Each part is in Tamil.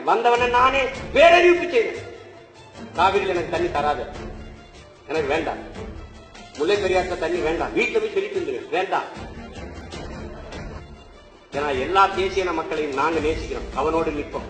வந்தவன நானே பேரறிவிப்பு செய்தேன் காவிரியில் எனக்கு தண்ணி தராத எனக்கு வேண்டாம் முல்லை பெரியாற்ற தண்ணி வேண்டாம் வீட்டுல போய் சொல்லிட்டு வந்துருங்க வேண்டாம் ஏன்னா எல்லா தேசிய மக்களையும் நாங்க நேசிக்கிறோம் அவனோடு நிற்போம்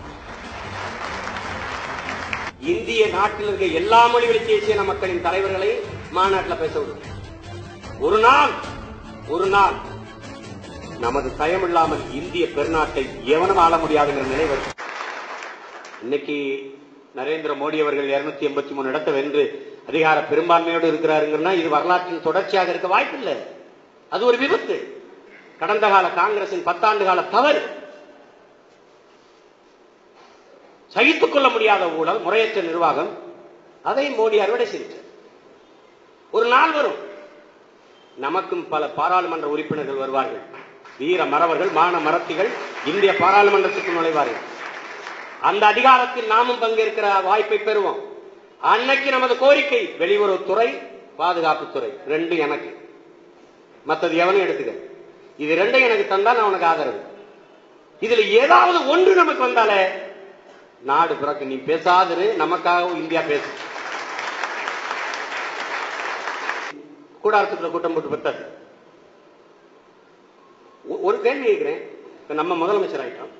இந்திய நாட்டில் இருக்க எல்லா மொழிகளை தேசிய மக்களின் தலைவர்களை மாநாட்டில் பேச விடும் ஒரு நாள் ஒரு நாள் நமது பயமில்லாமல் இந்திய பெருநாட்டை எவனும் ஆள முடியாதுங்கிற நிலை வரும் இன்னைக்கு நரேந்திர மோடி அவர்கள் இருநூத்தி எண்பத்தி மூணு இடத்தை வென்று அதிகார பெரும்பான்மையோடு இருக்கிறாருங்கன்னா இது வரலாற்றின் தொடர்ச்சியாக இருக்க வாய்ப்பில்லை அது ஒரு விபத்து கடந்த கால காங்கிரசின் பத்தாண்டு கால தவறு சகித்துக் கொள்ள முடியாத ஊழல் முறையற்ற நிர்வாகம் அதை மோடி அறுவடை செய்தார் ஒரு நாள் வரும் நமக்கும் பல பாராளுமன்ற உறுப்பினர்கள் வருவார்கள் வீர மறவர்கள் மான மரத்திகள் இந்திய பாராளுமன்றத்துக்கு நுழைவார்கள் அந்த அதிகாரத்தில் நாமும் பங்கேற்கிற வாய்ப்பை பெறுவோம் அன்னைக்கு நமது கோரிக்கை வெளியுறவுத்துறை பாதுகாப்புத்துறை ரெண்டு எனக்கு மத்தது எவனும் எடுத்துக்க இது ரெண்டும் எனக்கு தந்தா நான் உனக்கு ஆதரவு இதுல ஏதாவது ஒன்று நமக்கு வந்தாலே நாடு பிறகு நீ பேசாதிரு நமக்காக இந்தியா பேசு கூடாரத்துக்குள்ள கூட்டம் போட்டு பெற்றது ஒரு கேள்வி கேட்கிறேன் இப்ப நம்ம முதலமைச்சர் ஆயிட்டோம்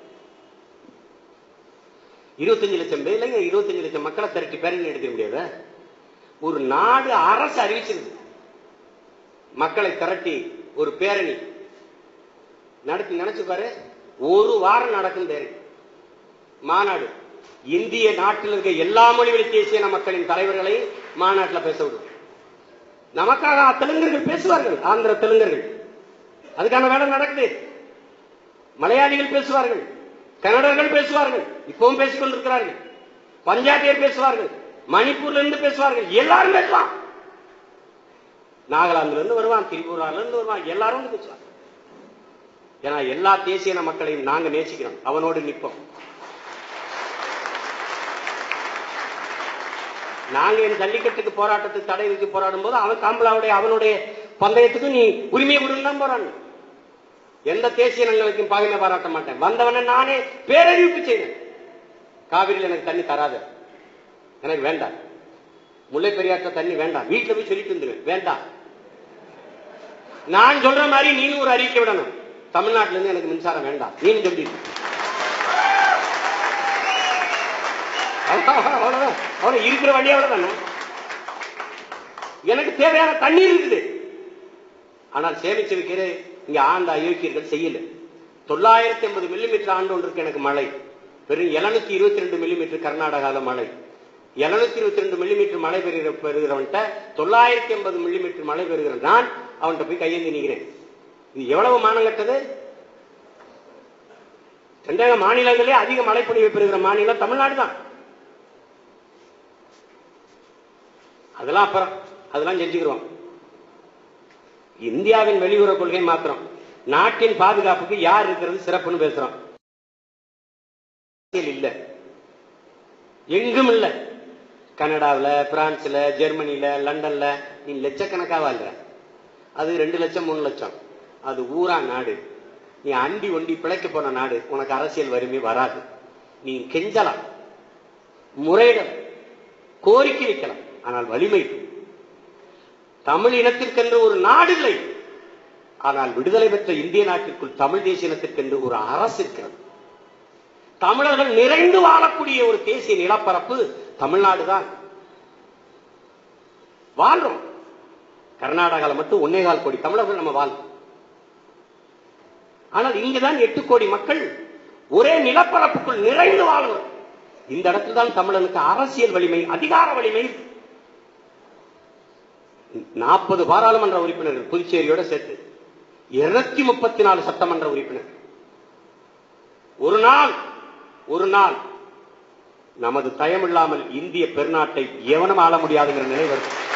இருபத்தஞ்சு லட்சம் பேர் இல்லைங்க இருபத்தஞ்சு லட்சம் மக்களை திரட்டி பேரணி எடுக்க முடியாத ஒரு நாடு அரசு அறிவிச்சிருக்கு மக்களை திரட்டி ஒரு பேரணி நடத்தி நினைச்சு பாரு ஒரு வாரம் நடக்கும் பேரணி மாநாடு இந்திய நாட்டில் இருக்க எல்லா மொழிவழி தேசிய மக்களின் தலைவர்களை மாநாட்டில் பேச விடும் நமக்காக தெலுங்கர்கள் பேசுவார்கள் ஆந்திர தெலுங்கர்கள் அதுக்கான வேலை நடக்குது மலையாளிகள் பேசுவார்கள் கன்னடர்கள் பேசுவார்கள் இப்பவும் பேசிக் கொண்டிருக்கிறார்கள் பஞ்சாபியர் பேசுவார்கள் மணிப்பூர்ல இருந்து பேசுவார்கள் எல்லாரும் பேசுவான் நாகாலாந்துல இருந்து வருவான் திரிபுரால இருந்து வருவான் எல்லாரும் வந்து பேசுவாங்க ஏன்னா எல்லா தேசிய மக்களையும் நாங்க நேசிக்கிறோம் அவனோடு நிற்போம் நாங்க என் ஜல்லிக்கட்டுக்கு போராட்டத்துக்கு தடை வைக்க போராடும் போது அவன் காம்பலாவுடைய அவனுடைய பந்தயத்துக்கு நீ உரிமையை கொடுன்னு தான் போறான் எந்த தேசிய நலனுக்கும் பாகிமை பாராட்ட மாட்டேன் வந்தவன நானே பேரறிவிப்பு செய்தேன் காவிரியில் எனக்கு தண்ணி தராத எனக்கு வேண்டாம் முல்லை பெரியாற்ற தண்ணி வேண்டாம் வீட்டுல போய் சொல்லிட்டு வந்துருவேன் வேண்டாம் நான் சொல்ற மாதிரி நீனும் ஒரு அறிக்கை விடணும் தமிழ்நாட்டில இருந்து எனக்கு மின்சாரம் வேண்டாம் நீனும் சொல்லி அவ்வளவுதான் அவ்வளவு இருக்கிற வழி அவ்வளவுதானே எனக்கு தேவையான தண்ணீர் இருக்குது ஆனால் சேமிச்சு வைக்கிற இங்க ஆண்ட அயோக்கியர்கள் செய்யல தொள்ளாயிரத்தி ஐம்பது மில்லிமீட்டர் ஆண்டு ஒன்றுக்கு எனக்கு மழை வெறும் எழுநூத்தி இருபத்தி ரெண்டு மில்லிமீட்டர் கர்நாடகால மழை எழுநூத்தி இருபத்தி ரெண்டு மில்லிமீட்டர் மழை பெறுகிற பெறுகிறவன்ட்ட தொள்ளாயிரத்தி ஐம்பது மில்லிமீட்டர் மழை பெறுகிற நான் அவன்கிட்ட போய் கையேந்தி நிற்கிறேன் இது எவ்வளவு மானம் கட்டது ரெண்டாக மாநிலங்களே அதிக மழைப்பொழிவை பெறுகிற மாநிலம் தமிழ்நாடு தான் அதெல்லாம் அப்புறம் அதெல்லாம் செஞ்சுக்கிறோம் இந்தியாவின் வெளியுறவு கொள்கை மாத்திரம் நாட்டின் பாதுகாப்புக்கு யார் இருக்கிறது சிறப்புன்னு பேசுறோம் இல்ல எங்கும் இல்ல கனடாவில் பிரான்ஸ்ல ஜெர்மனில லண்டன்ல நீ லட்சக்கணக்கா வாழ்ற அது ரெண்டு லட்சம் மூணு லட்சம் அது ஊரா நாடு நீ அண்டி ஒண்டி பிழைக்க போன நாடு உனக்கு அரசியல் வறுமை வராது நீ கெஞ்சலாம் முறையிடலாம் கோரிக்கை வைக்கலாம் ஆனால் வலிமை தமிழ் இனத்திற்கென்று ஒரு நாடு இல்லை ஆனால் விடுதலை பெற்ற இந்திய நாட்டிற்குள் தமிழ் தேசிய இனத்திற்கென்று ஒரு அரசு இருக்கிறது தமிழர்கள் நிறைந்து வாழக்கூடிய ஒரு தேசிய நிலப்பரப்பு தமிழ்நாடு தான் வாழ்றோம் கர்நாடகாவில் மட்டும் ஒன்னே கால் கோடி தமிழர்கள் நம்ம வாழ்றோம் ஆனால் இங்குதான் எட்டு கோடி மக்கள் ஒரே நிலப்பரப்புக்குள் நிறைந்து வாழ்கிறோம் இந்த இடத்தில் தான் தமிழனுக்கு அரசியல் வலிமை அதிகார வலிமை நாற்பது பாராளுமன்ற உறுப்பினர்கள் புதுச்சேரியோட சேர்த்து இருநூத்தி முப்பத்தி நாலு சட்டமன்ற உறுப்பினர் ஒரு நாள் ஒரு நாள் நமது தயமில்லாமல் இந்திய பெருநாட்டை எவனும் ஆள முடியாதுங்கிற நிலை வரும்